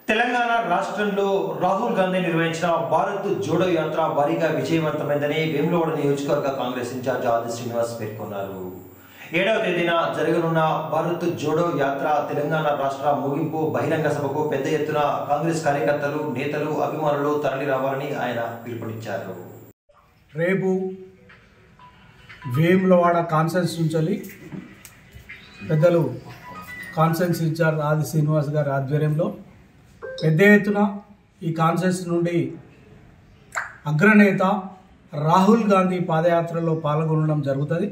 తెలంగాణ రాష్ట్రంలో రాహుల్ గాంధీ నిర్వహించిన భారత్ జోడో యాత్ర భారీగా విజయవంతమైందని వేములవాడ నియోజకవర్గ కాంగ్రెస్ ఇన్ఛార్జ్ ఆది శ్రీనివాస్ పేర్కొన్నారు ఏడవ తేదీన జరగనున్న భారత్ జోడో యాత్ర తెలంగాణ రాష్ట్ర ముగింపు బహిరంగ సభకు పెద్ద ఎత్తున కాంగ్రెస్ కార్యకర్తలు నేతలు అభిమానులు తరలి రావాలని ఆయన పిలుపునిచ్చారు రేపు వేములవాడ కాన్సెన్స్ నుంచి పెద్దలు కాన్సెన్స్ ఇన్ఛార్జ్ ఆది శ్రీనివాస్ గారి ఆధ్వర్యంలో పెద్ద ఎత్తున ఈ కాన్సెన్స్ నుండి అగ్రనేత రాహుల్ గాంధీ పాదయాత్రలో పాల్గొనడం జరుగుతుంది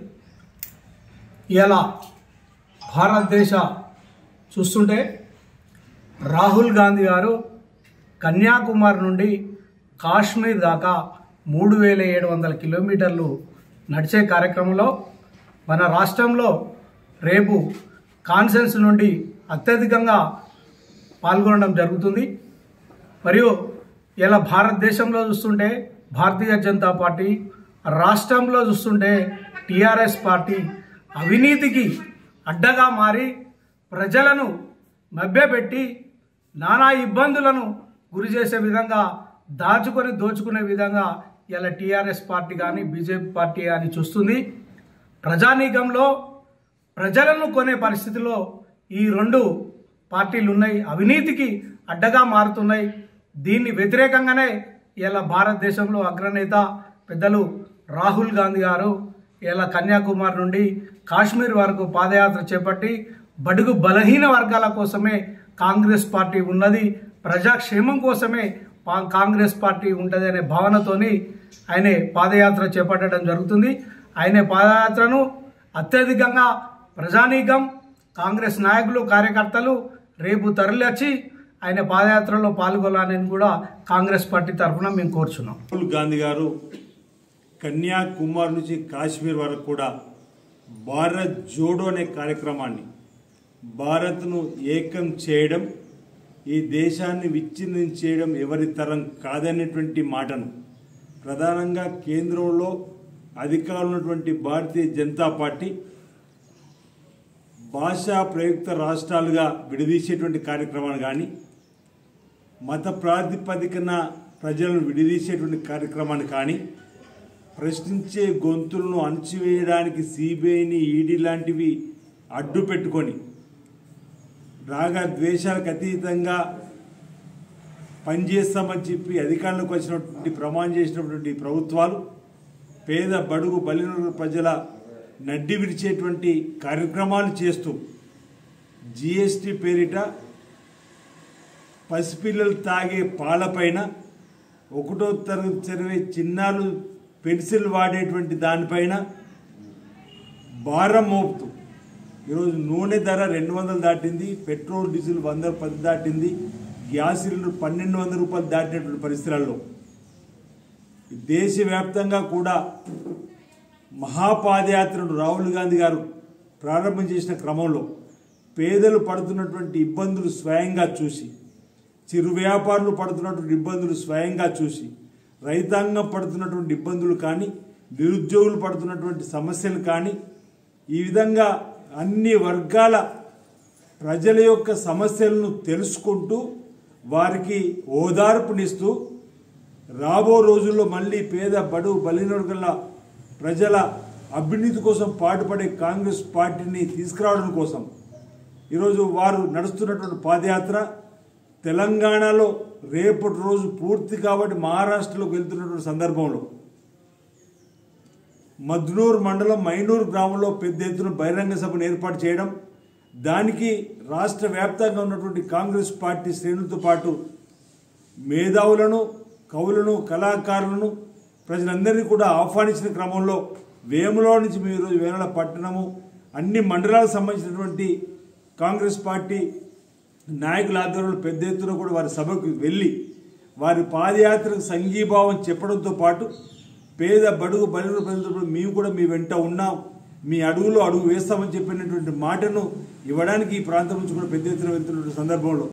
ఇలా భారతదేశ చూస్తుంటే రాహుల్ గాంధీ గారు కన్యాకుమారి నుండి కాశ్మీర్ దాకా మూడు వేల ఏడు వందల కిలోమీటర్లు నడిచే కార్యక్రమంలో మన రాష్ట్రంలో రేపు కాన్సెన్స్ నుండి అత్యధికంగా పాల్గొనడం జరుగుతుంది మరియు ఇలా భారతదేశంలో చూస్తుంటే భారతీయ జనతా పార్టీ రాష్ట్రంలో చూస్తుంటే టీఆర్ఎస్ పార్టీ అవినీతికి అడ్డగా మారి ప్రజలను మభ్యపెట్టి నానా ఇబ్బందులను గురి చేసే విధంగా దాచుకొని దోచుకునే విధంగా ఇలా టీఆర్ఎస్ పార్టీ కానీ బీజేపీ పార్టీ కానీ చూస్తుంది ప్రజానీకంలో ప్రజలను కొనే పరిస్థితిలో ఈ రెండు పార్టీలు ఉన్నాయి అవినీతికి అడ్డగా మారుతున్నాయి దీన్ని వ్యతిరేకంగానే ఇలా భారతదేశంలో అగ్రనేత పెద్దలు రాహుల్ గాంధీ గారు ఇలా కన్యాకుమారి నుండి కాశ్మీర్ వరకు పాదయాత్ర చేపట్టి బడుగు బలహీన వర్గాల కోసమే కాంగ్రెస్ పార్టీ ఉన్నది ప్రజాక్షేమం కోసమే పా- కాంగ్రెస్ పార్టీ ఉంటుంది అనే భావనతోని ఆయన పాదయాత్ర చేపట్టడం జరుగుతుంది ఆయన పాదయాత్రను అత్యధికంగా ప్రజానీకం కాంగ్రెస్ నాయకులు కార్యకర్తలు రేపు తరలివచ్చి ఆయన పాదయాత్రలో పాల్గొనాలని కూడా కాంగ్రెస్ పార్టీ తరఫున మేము కోరుచున్నాం రాహుల్ గాంధీ గారు కన్యాకుమారి నుంచి కాశ్మీర్ వరకు కూడా భారత్ జోడో అనే కార్యక్రమాన్ని భారత్ను ఏకం చేయడం ఈ దేశాన్ని విచ్ఛిన్నం చేయడం ఎవరి తరం కాదనేటువంటి మాటను ప్రధానంగా కేంద్రంలో అధికారులు ఉన్నటువంటి భారతీయ జనతా పార్టీ భాషా ప్రయుక్త రాష్ట్రాలుగా విడదీసేటువంటి కార్యక్రమాలు కానీ మత ప్రాతిపదికన ప్రజలను విడదీసేటువంటి కార్యక్రమాన్ని కానీ ప్రశ్నించే గొంతులను అణచివేయడానికి సిబిఐని ఈడీ లాంటివి అడ్డు పెట్టుకొని రాగ ద్వేషాలకు అతీతంగా పనిచేస్తామని చెప్పి అధికారంలోకి వచ్చినటువంటి ప్రమాణం చేసినటువంటి ప్రభుత్వాలు పేద బడుగు బలిన ప్రజల నడ్డి విడిచేటువంటి కార్యక్రమాలు చేస్తూ జిఎస్టి పేరిట పసిపిల్లలు తాగే పాలపైన ఒకటో తరగతి చదివే చిన్నారులు పెన్సిల్ వాడేటువంటి దానిపైన భారం మోపుతూ ఈరోజు నూనె ధర రెండు వందలు దాటింది పెట్రోల్ డీజిల్ వంద పది దాటింది గ్యాస్ సిలిండర్ పన్నెండు వందల రూపాయలు దాటినటువంటి పరిస్థితులలో దేశవ్యాప్తంగా కూడా మహాపాదయాత్రను రాహుల్ గాంధీ గారు ప్రారంభం చేసిన క్రమంలో పేదలు పడుతున్నటువంటి ఇబ్బందులు స్వయంగా చూసి చిరు వ్యాపారులు పడుతున్నటువంటి ఇబ్బందులు స్వయంగా చూసి రైతాంగం పడుతున్నటువంటి ఇబ్బందులు కానీ నిరుద్యోగులు పడుతున్నటువంటి సమస్యలు కానీ ఈ విధంగా అన్ని వర్గాల ప్రజల యొక్క సమస్యలను తెలుసుకుంటూ వారికి ఓదార్పునిస్తూ రాబో రోజుల్లో మళ్ళీ పేద బడు బలినొరగల ప్రజల అభ్యున్నతి కోసం పాటుపడే కాంగ్రెస్ పార్టీని తీసుకురావడం కోసం ఈరోజు వారు నడుస్తున్నటువంటి పాదయాత్ర తెలంగాణలో రేపటి రోజు పూర్తి కాబట్టి మహారాష్ట్రలోకి వెళ్తున్నటువంటి సందర్భంలో మద్నూర్ మండలం మైనూర్ గ్రామంలో పెద్ద ఎత్తున బహిరంగ సభను ఏర్పాటు చేయడం దానికి రాష్ట్ర వ్యాప్తంగా ఉన్నటువంటి కాంగ్రెస్ పార్టీ శ్రేణులతో పాటు మేధావులను కవులను కళాకారులను ప్రజలందరినీ కూడా ఆహ్వానించిన క్రమంలో వేములో నుంచి మేము ఈరోజు వేమల పట్టణము అన్ని మండలాలకు సంబంధించినటువంటి కాంగ్రెస్ పార్టీ నాయకుల ఆధ్వర్యంలో పెద్ద ఎత్తున కూడా వారి సభకు వెళ్ళి వారి పాదయాత్రకు సంఘీభావం చెప్పడంతో పాటు పేద బడుగు బలిన ప్రజలతో మేము కూడా మీ వెంట ఉన్నాం మీ అడుగులో అడుగు వేస్తామని చెప్పినటువంటి మాటను ఇవ్వడానికి ఈ ప్రాంతం నుంచి కూడా పెద్ద ఎత్తున వెళ్తున్నటువంటి సందర్భంలో